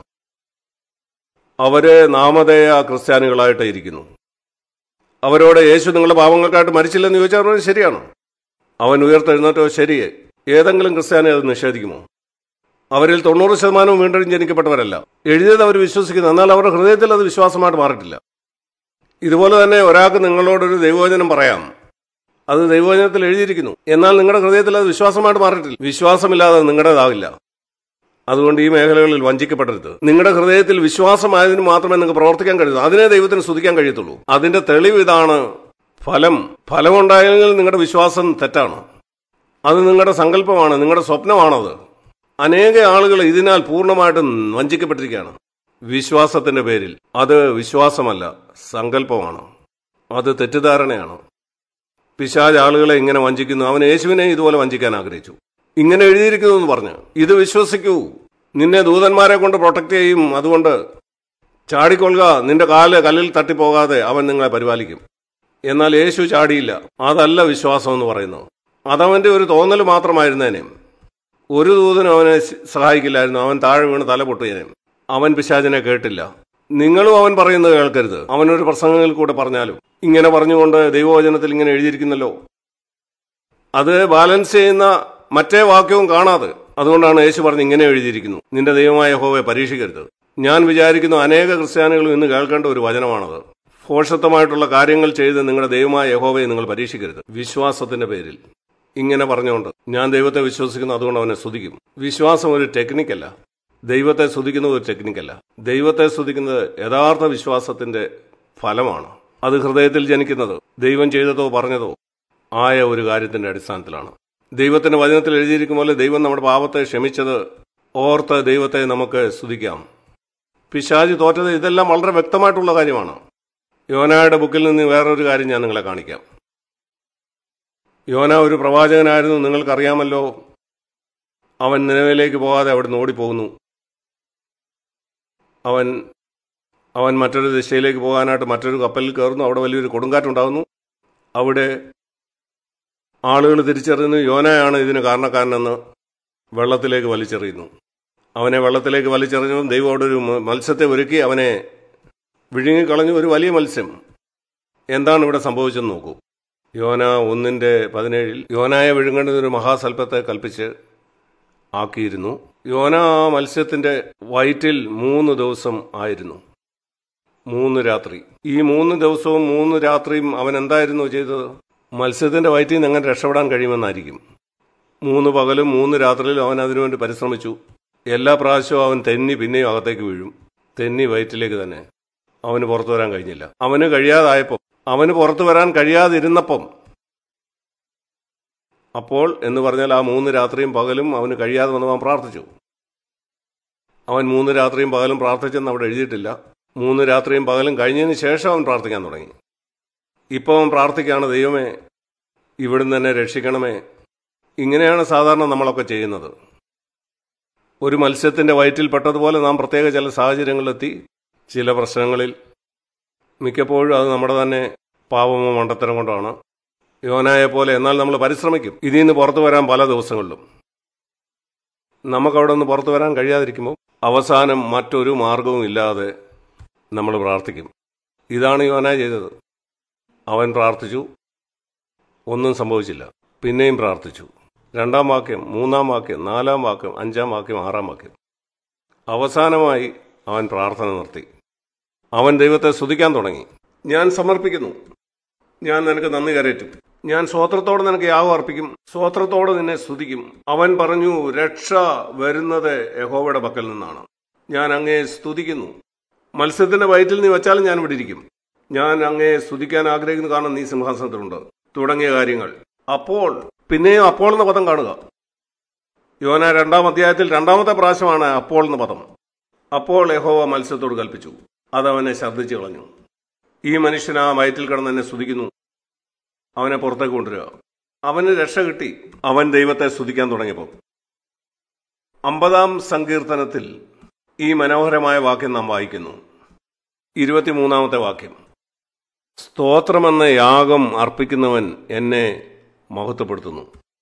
അവര് നാമധേയ ക്രിസ്ത്യാനികളായിട്ട് ഇരിക്കുന്നു അവരോട് യേശു നിങ്ങളുടെ പാപങ്ങൾക്കായിട്ട് മരിച്ചില്ലെന്ന് ചോദിച്ചാൽ അവർ ശരിയാണ് അവൻ ഉയർത്തെഴുന്നേറ്റോ ശരിയെ ഏതെങ്കിലും ക്രിസ്ത്യാനി അത് നിഷേധിക്കുമോ അവരിൽ തൊണ്ണൂറ് ശതമാനവും വീണ്ടും ജനിക്കപ്പെട്ടവരല്ല എഴുതിയത് അവർ വിശ്വസിക്കുന്നു എന്നാൽ അവരുടെ ഹൃദയത്തിൽ അത് വിശ്വാസമായിട്ട് മാറിയിട്ടില്ല ഇതുപോലെ തന്നെ ഒരാൾക്ക് നിങ്ങളോടൊരു ദൈവവചനം പറയാം അത് ദൈവവചനത്തിൽ എഴുതിയിരിക്കുന്നു എന്നാൽ നിങ്ങളുടെ ഹൃദയത്തിൽ അത് വിശ്വാസമായിട്ട് മാറിയിട്ടില്ല വിശ്വാസമില്ലാതെ നിങ്ങളുടേതാവില്ല അതുകൊണ്ട് ഈ മേഖലകളിൽ വഞ്ചിക്കപ്പെടരുത് നിങ്ങളുടെ ഹൃദയത്തിൽ വിശ്വാസമായതിന് മാത്രമേ നിങ്ങൾക്ക് പ്രവർത്തിക്കാൻ കഴിയൂ അതിനെ ദൈവത്തിന് സ്തുതിക്കാൻ കഴിയത്തുള്ളൂ അതിന്റെ തെളിവ് ഇതാണ് ഫലം ഫലമുണ്ടായെങ്കിൽ നിങ്ങളുടെ വിശ്വാസം തെറ്റാണ് അത് നിങ്ങളുടെ സങ്കല്പമാണ് നിങ്ങളുടെ സ്വപ്നമാണത് അനേക ആളുകൾ ഇതിനാൽ പൂർണ്ണമായിട്ടും വഞ്ചിക്കപ്പെട്ടിരിക്കുകയാണ് വിശ്വാസത്തിന്റെ പേരിൽ അത് വിശ്വാസമല്ല സങ്കല്പമാണ് അത് തെറ്റിദ്ധാരണയാണ് പിശാജ് ആളുകളെ ഇങ്ങനെ വഞ്ചിക്കുന്നു അവൻ യേശുവിനെ ഇതുപോലെ വഞ്ചിക്കാൻ ആഗ്രഹിച്ചു ഇങ്ങനെ എഴുതിയിരിക്കുന്നു എന്ന് പറഞ്ഞു ഇത് വിശ്വസിക്കൂ നിന്നെ ദൂതന്മാരെ കൊണ്ട് പ്രൊട്ടക്ട് ചെയ്യും അതുകൊണ്ട് ചാടിക്കൊള്ളുക നിന്റെ കാല് കല്ലിൽ തട്ടിപ്പോകാതെ അവൻ നിങ്ങളെ പരിപാലിക്കും എന്നാൽ യേശു ചാടിയില്ല അതല്ല വിശ്വാസം എന്ന് പറയുന്നത് അതവന്റെ ഒരു തോന്നൽ മാത്രമായിരുന്നേനെ ഒരു ദൂതനും അവനെ സഹായിക്കില്ലായിരുന്നു അവൻ താഴെ വീണ് തല പൊട്ടുകേനെ അവൻ പിശാചിനെ കേട്ടില്ല നിങ്ങളും അവൻ പറയുന്നത് കേൾക്കരുത് അവനൊരു പ്രസംഗങ്ങളിൽ കൂടെ പറഞ്ഞാലും ഇങ്ങനെ പറഞ്ഞുകൊണ്ട് ദൈവവചനത്തിൽ ഇങ്ങനെ എഴുതിയിരിക്കുന്നല്ലോ അത് ബാലൻസ് ചെയ്യുന്ന മറ്റേ വാക്യവും കാണാതെ അതുകൊണ്ടാണ് യേശു പറഞ്ഞ് ഇങ്ങനെ എഴുതിയിരിക്കുന്നു നിന്റെ ദൈവമായ യഹോവയെ പരീക്ഷിക്കരുത് ഞാൻ വിചാരിക്കുന്നു അനേക ക്രിസ്ത്യാനികളും ഇന്ന് കേൾക്കേണ്ട ഒരു വചനമാണത് ഭോഷത്വമായിട്ടുള്ള കാര്യങ്ങൾ ചെയ്ത് നിങ്ങളുടെ ദൈവമായ യഹോവയെ നിങ്ങൾ പരീക്ഷിക്കരുത് വിശ്വാസത്തിന്റെ പേരിൽ ഇങ്ങനെ പറഞ്ഞുകൊണ്ട് ഞാൻ ദൈവത്തെ വിശ്വസിക്കുന്നു അതുകൊണ്ട് അവനെ സ്തുതിക്കും വിശ്വാസം ഒരു ടെക്നിക്കല്ല ദൈവത്തെ സ്തുതിക്കുന്നത് ഒരു ടെക്നിക്കല്ല ദൈവത്തെ സ്തുതിക്കുന്നത് യഥാർത്ഥ വിശ്വാസത്തിന്റെ ഫലമാണ് അത് ഹൃദയത്തിൽ ജനിക്കുന്നത് ദൈവം ചെയ്തതോ പറഞ്ഞതോ ആയ ഒരു കാര്യത്തിന്റെ അടിസ്ഥാനത്തിലാണ് ദൈവത്തിന്റെ വചനത്തിൽ എഴുതിയിരിക്കും പോലെ ദൈവം നമ്മുടെ പാപത്തെ ക്ഷമിച്ചത് ഓർത്ത് ദൈവത്തെ നമുക്ക് സ്തുതിക്കാം പിശാജ് തോറ്റത് ഇതെല്ലാം വളരെ വ്യക്തമായിട്ടുള്ള കാര്യമാണ് യോനായുടെ ബുക്കിൽ നിന്ന് വേറൊരു കാര്യം ഞാൻ നിങ്ങളെ കാണിക്കാം യോന ഒരു പ്രവാചകനായിരുന്നു നിങ്ങൾക്കറിയാമല്ലോ അവൻ നിലവിലേക്ക് പോകാതെ അവിടെ നിന്ന് ഓടിപ്പോകുന്നു അവൻ അവൻ മറ്റൊരു ദിശയിലേക്ക് പോകാനായിട്ട് മറ്റൊരു കപ്പലിൽ കയറുന്നു അവിടെ വലിയൊരു കൊടുങ്കാറ്റുണ്ടാകുന്നു അവിടെ ആളുകൾ തിരിച്ചറിയുന്നു യോനയാണ് ഇതിന് കാരണക്കാരനെന്ന് വെള്ളത്തിലേക്ക് വലിച്ചെറിയുന്നു അവനെ വെള്ളത്തിലേക്ക് വലിച്ചെറിഞ്ഞതും ദൈവം അവിടെ ഒരു മ- മത്സ്യത്തെ ഒരുക്കി അവനെ വിഴുങ്ങിക്കളഞ്ഞു ഒരു വലിയ മത്സ്യം എന്താണ് ഇവിടെ സംഭവിച്ചെന്ന് നോക്കൂ യോന ഒന്നിൻ്റെ പതിനേഴിൽ യോനായെ വിഴുങ്ങേണ്ടത് ഒരു മഹാസൽപ്പത്തെ കൽപ്പിച്ച് ആക്കിയിരുന്നു യോന ആ മത്സ്യത്തിന്റെ വയറ്റിൽ മൂന്ന് ദിവസം ആയിരുന്നു മൂന്ന് രാത്രി ഈ മൂന്ന് ദിവസവും മൂന്ന് രാത്രിയും അവൻ എന്തായിരുന്നു ചെയ്തത് മത്സ്യത്തിന്റെ വയറ്റിൽ നിന്ന് എങ്ങനെ രക്ഷപ്പെടാൻ കഴിയുമെന്നായിരിക്കും മൂന്ന് പകലും മൂന്ന് രാത്രിയിലും അവൻ അതിനുവേണ്ടി പരിശ്രമിച്ചു എല്ലാ പ്രാവശ്യവും അവൻ തെന്നി പിന്നെയും അകത്തേക്ക് വീഴും തെന്നി വയറ്റിലേക്ക് തന്നെ അവന് പുറത്തു വരാൻ കഴിഞ്ഞില്ല അവന് കഴിയാതായപ്പോൾ അവന് പുറത്തു വരാൻ കഴിയാതിരുന്നപ്പം അപ്പോൾ എന്ന് പറഞ്ഞാൽ ആ മൂന്ന് രാത്രിയും പകലും അവന് കഴിയാതെ വന്ന് അവൻ പ്രാർത്ഥിച്ചു അവൻ മൂന്ന് രാത്രിയും പകലും പ്രാർത്ഥിച്ചെന്ന് അവിടെ എഴുതിയിട്ടില്ല മൂന്ന് രാത്രിയും പകലും കഴിഞ്ഞതിന് ശേഷം അവൻ പ്രാർത്ഥിക്കാൻ തുടങ്ങി ഇപ്പോൾ അവൻ പ്രാർത്ഥിക്കുകയാണ് ദൈവമേ ഇവിടുന്ന് തന്നെ രക്ഷിക്കണമേ ഇങ്ങനെയാണ് സാധാരണ നമ്മളൊക്കെ ചെയ്യുന്നത് ഒരു മത്സ്യത്തിന്റെ വയറ്റിൽപ്പെട്ടതുപോലെ നാം പ്രത്യേക ചില സാഹചര്യങ്ങളിലെത്തി ചില പ്രശ്നങ്ങളിൽ മിക്കപ്പോഴും അത് നമ്മുടെ തന്നെ പാപമോ മണ്ടത്തരം കൊണ്ടാണ് യോനായെ പോലെ എന്നാൽ നമ്മൾ പരിശ്രമിക്കും ഇതിൽ നിന്ന് പുറത്തു വരാൻ പല ദിവസങ്ങളിലും നമുക്കവിടെ നിന്ന് പുറത്തു വരാൻ കഴിയാതിരിക്കുമ്പോൾ അവസാനം മറ്റൊരു മാർഗവും ഇല്ലാതെ നമ്മൾ പ്രാർത്ഥിക്കും ഇതാണ് യോന ചെയ്തത് അവൻ പ്രാർത്ഥിച്ചു ഒന്നും സംഭവിച്ചില്ല പിന്നെയും പ്രാർത്ഥിച്ചു രണ്ടാം വാക്യം മൂന്നാം വാക്യം നാലാം വാക്യം അഞ്ചാം വാക്യം ആറാം വാക്യം അവസാനമായി അവൻ പ്രാർത്ഥന നിർത്തി അവൻ ദൈവത്തെ സ്തുതിക്കാൻ തുടങ്ങി ഞാൻ സമർപ്പിക്കുന്നു ഞാൻ നിനക്ക് നന്ദി കരയറ്റും ഞാൻ സ്വോത്രത്തോടെ നിനക്ക് യാഗം അർപ്പിക്കും സ്വോത്രത്തോടെ നിന്നെ സ്തുതിക്കും അവൻ പറഞ്ഞു രക്ഷ വരുന്നത് യഹോവയുടെ പക്കൽ നിന്നാണ് ഞാൻ അങ്ങയെ സ്തുതിക്കുന്നു മത്സ്യത്തിന്റെ വയറ്റിൽ നീ വെച്ചാലും ഞാൻ ഇവിടെ ഇരിക്കും ഞാൻ അങ്ങയെ സ്തുതിക്കാൻ ആഗ്രഹിക്കുന്നു കാരണം നീ സിംഹാസനത്തിലുണ്ട് തുടങ്ങിയ കാര്യങ്ങൾ അപ്പോൾ പിന്നെയും അപ്പോൾ എന്ന പദം കാണുക യോന രണ്ടാം അധ്യായത്തിൽ രണ്ടാമത്തെ പ്രാവശ്യമാണ് അപ്പോൾ എന്ന പദം അപ്പോൾ യഹോവ മത്സ്യത്തോട് കൽപ്പിച്ചു അതവനെ ഛർദ്ദിച്ചു കളഞ്ഞു ഈ മനുഷ്യൻ ആ വയറ്റിൽ കിടന്ന് എന്നെ സ്തുതിക്കുന്നു അവനെ പുറത്തേക്ക് കൊണ്ടുവരിക അവന് രക്ഷ കിട്ടി അവൻ ദൈവത്തെ സ്തുതിക്കാൻ തുടങ്ങിയപ്പോൾ അമ്പതാം സങ്കീർത്തനത്തിൽ ഈ മനോഹരമായ വാക്യം നാം വായിക്കുന്നു ഇരുപത്തിമൂന്നാമത്തെ വാക്യം സ്തോത്രമെന്ന യാഗം അർപ്പിക്കുന്നവൻ എന്നെ മഹത്വപ്പെടുത്തുന്നു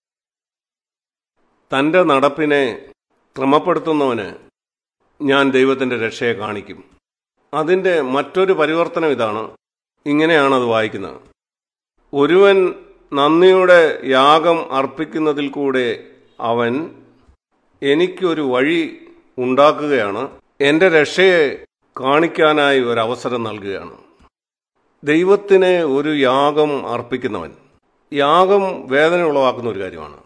തന്റെ നടപ്പിനെ ക്രമപ്പെടുത്തുന്നവന് ഞാൻ ദൈവത്തിന്റെ രക്ഷയെ കാണിക്കും അതിന്റെ മറ്റൊരു പരിവർത്തനം ഇതാണ് ഇങ്ങനെയാണ് അത് വായിക്കുന്നത് ഒരുവൻ നന്ദിയുടെ യാഗം അർപ്പിക്കുന്നതിൽ കൂടെ അവൻ എനിക്കൊരു വഴി ഉണ്ടാക്കുകയാണ് എൻ്റെ രക്ഷയെ കാണിക്കാനായി ഒരു അവസരം നൽകുകയാണ് ദൈവത്തിന് ഒരു യാഗം അർപ്പിക്കുന്നവൻ യാഗം വേദന ഉളവാക്കുന്ന ഒരു കാര്യമാണ്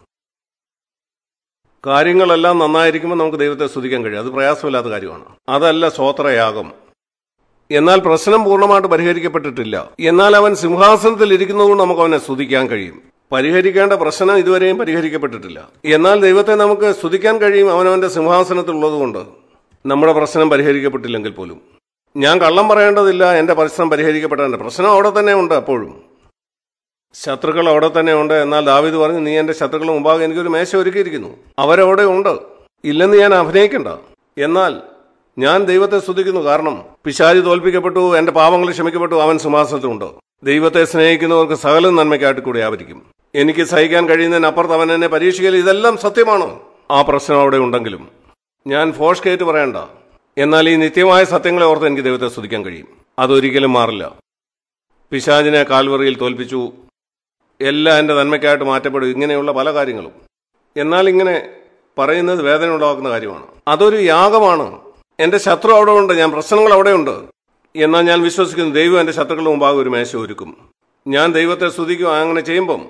കാര്യങ്ങളെല്ലാം നന്നായിരിക്കുമ്പോൾ നമുക്ക് ദൈവത്തെ സ്തുതിക്കാൻ കഴിയും അത് പ്രയാസമില്ലാത്ത കാര്യമാണ് അതല്ല സ്വോത്രയാഗം എന്നാൽ പ്രശ്നം പൂർണ്ണമായിട്ട് പരിഹരിക്കപ്പെട്ടിട്ടില്ല എന്നാൽ അവൻ സിംഹാസനത്തിൽ ഇരിക്കുന്നതുകൊണ്ട് നമുക്ക് അവനെ സ്തുതിക്കാൻ കഴിയും പരിഹരിക്കേണ്ട പ്രശ്നം ഇതുവരെയും പരിഹരിക്കപ്പെട്ടിട്ടില്ല എന്നാൽ ദൈവത്തെ നമുക്ക് സ്തുതിക്കാൻ കഴിയും അവനവന്റെ സിംഹാസനത്തിൽ ഉള്ളതുകൊണ്ട് നമ്മുടെ പ്രശ്നം പരിഹരിക്കപ്പെട്ടില്ലെങ്കിൽ പോലും ഞാൻ കള്ളം പറയേണ്ടതില്ല എന്റെ പ്രശ്നം പരിഹരിക്കപ്പെട്ടതിന്റെ പ്രശ്നം അവിടെ തന്നെ ഉണ്ട് അപ്പോഴും ശത്രുക്കൾ അവിടെ തന്നെ ഉണ്ട് എന്നാൽ ദാവിദ് പറഞ്ഞു നീ എന്റെ ശത്രുക്കൾ മുമ്പാകെ എനിക്കൊരു മേശ ഒരുക്കിയിരിക്കുന്നു അവരവിടെ ഉണ്ട് ഇല്ലെന്ന് ഞാൻ അഭിനയിക്കണ്ട എന്നാൽ ഞാൻ ദൈവത്തെ സ്തുതിക്കുന്നു കാരണം പിശാചി തോൽപ്പിക്കപ്പെട്ടു എന്റെ പാപങ്ങൾ ക്ഷമിക്കപ്പെട്ടു അവൻ സിംഹാസനത്തിലുണ്ട് ദൈവത്തെ സ്നേഹിക്കുന്നവർക്ക് സകലം നന്മയ്ക്കായിട്ട് കൂടി ആവരിക്കും എനിക്ക് സഹിക്കാൻ കഴിയുന്നതിനപ്പുറത്ത് അവൻ എന്നെ പരീക്ഷിക്കൽ ഇതെല്ലാം സത്യമാണ് ആ പ്രശ്നം അവിടെ ഉണ്ടെങ്കിലും ഞാൻ ഫോഷ് കേറ്റ് പറയണ്ട എന്നാൽ ഈ നിത്യമായ സത്യങ്ങളെ ഓർത്ത് എനിക്ക് ദൈവത്തെ സ്തുതിക്കാൻ കഴിയും അതൊരിക്കലും മാറില്ല പിശാചിനെ കാൽവറിയിൽ തോൽപ്പിച്ചു എല്ലാം എൻ്റെ നന്മയ്ക്കായിട്ട് മാറ്റപ്പെടും ഇങ്ങനെയുള്ള പല കാര്യങ്ങളും എന്നാൽ ഇങ്ങനെ പറയുന്നത് വേദന ഉണ്ടാക്കുന്ന കാര്യമാണ് അതൊരു യാഗമാണ് എൻ്റെ ശത്രു അവിടെ ഉണ്ട് ഞാൻ പ്രശ്നങ്ങൾ അവിടെയുണ്ട് എന്നാൽ ഞാൻ വിശ്വസിക്കുന്നു ദൈവം എൻ്റെ ശത്രുക്കളുടെ മുമ്പാകെ ഒരു മേശ ഒരുക്കും ഞാൻ ദൈവത്തെ സ്തുതിക്കും അങ്ങനെ ചെയ്യുമ്പം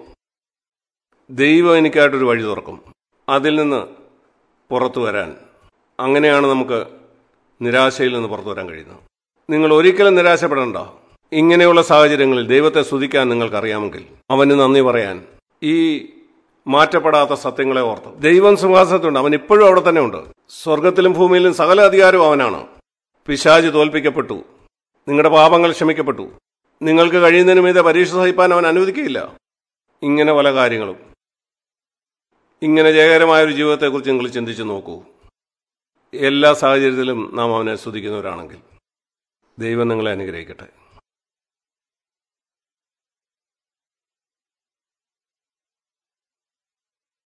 ദൈവം എനിക്കായിട്ടൊരു വഴി തുറക്കും അതിൽ നിന്ന് പുറത്തു വരാൻ അങ്ങനെയാണ് നമുക്ക് നിരാശയിൽ നിന്ന് പുറത്തു വരാൻ കഴിയുന്നത് നിങ്ങൾ ഒരിക്കലും നിരാശപ്പെടേണ്ട ഇങ്ങനെയുള്ള സാഹചര്യങ്ങളിൽ ദൈവത്തെ സ്തുതിക്കാൻ നിങ്ങൾക്കറിയാമെങ്കിൽ അവന് നന്ദി പറയാൻ ഈ മാറ്റപ്പെടാത്ത സത്യങ്ങളെ ഓർത്ത് ദൈവം സിംഹാസനത്തുണ്ട് അവൻ ഇപ്പോഴും അവിടെ തന്നെ ഉണ്ട് സ്വർഗത്തിലും ഭൂമിയിലും സകല അധികാരവും അവനാണ് പിശാജ് തോൽപ്പിക്കപ്പെട്ടു നിങ്ങളുടെ പാപങ്ങൾ ക്ഷമിക്കപ്പെട്ടു നിങ്ങൾക്ക് കഴിയുന്നതിന് മീതെ പരീക്ഷ സഹിപ്പാൻ അവൻ അനുവദിക്കുകയില്ല ഇങ്ങനെ പല കാര്യങ്ങളും ഇങ്ങനെ ജയകരമായ ഒരു ജീവിതത്തെക്കുറിച്ച് നിങ്ങൾ ചിന്തിച്ചു നോക്കൂ എല്ലാ സാഹചര്യത്തിലും നാം അവനെ സ്തുതിക്കുന്നവരാണെങ്കിൽ ദൈവം നിങ്ങളെ അനുഗ്രഹിക്കട്ടെ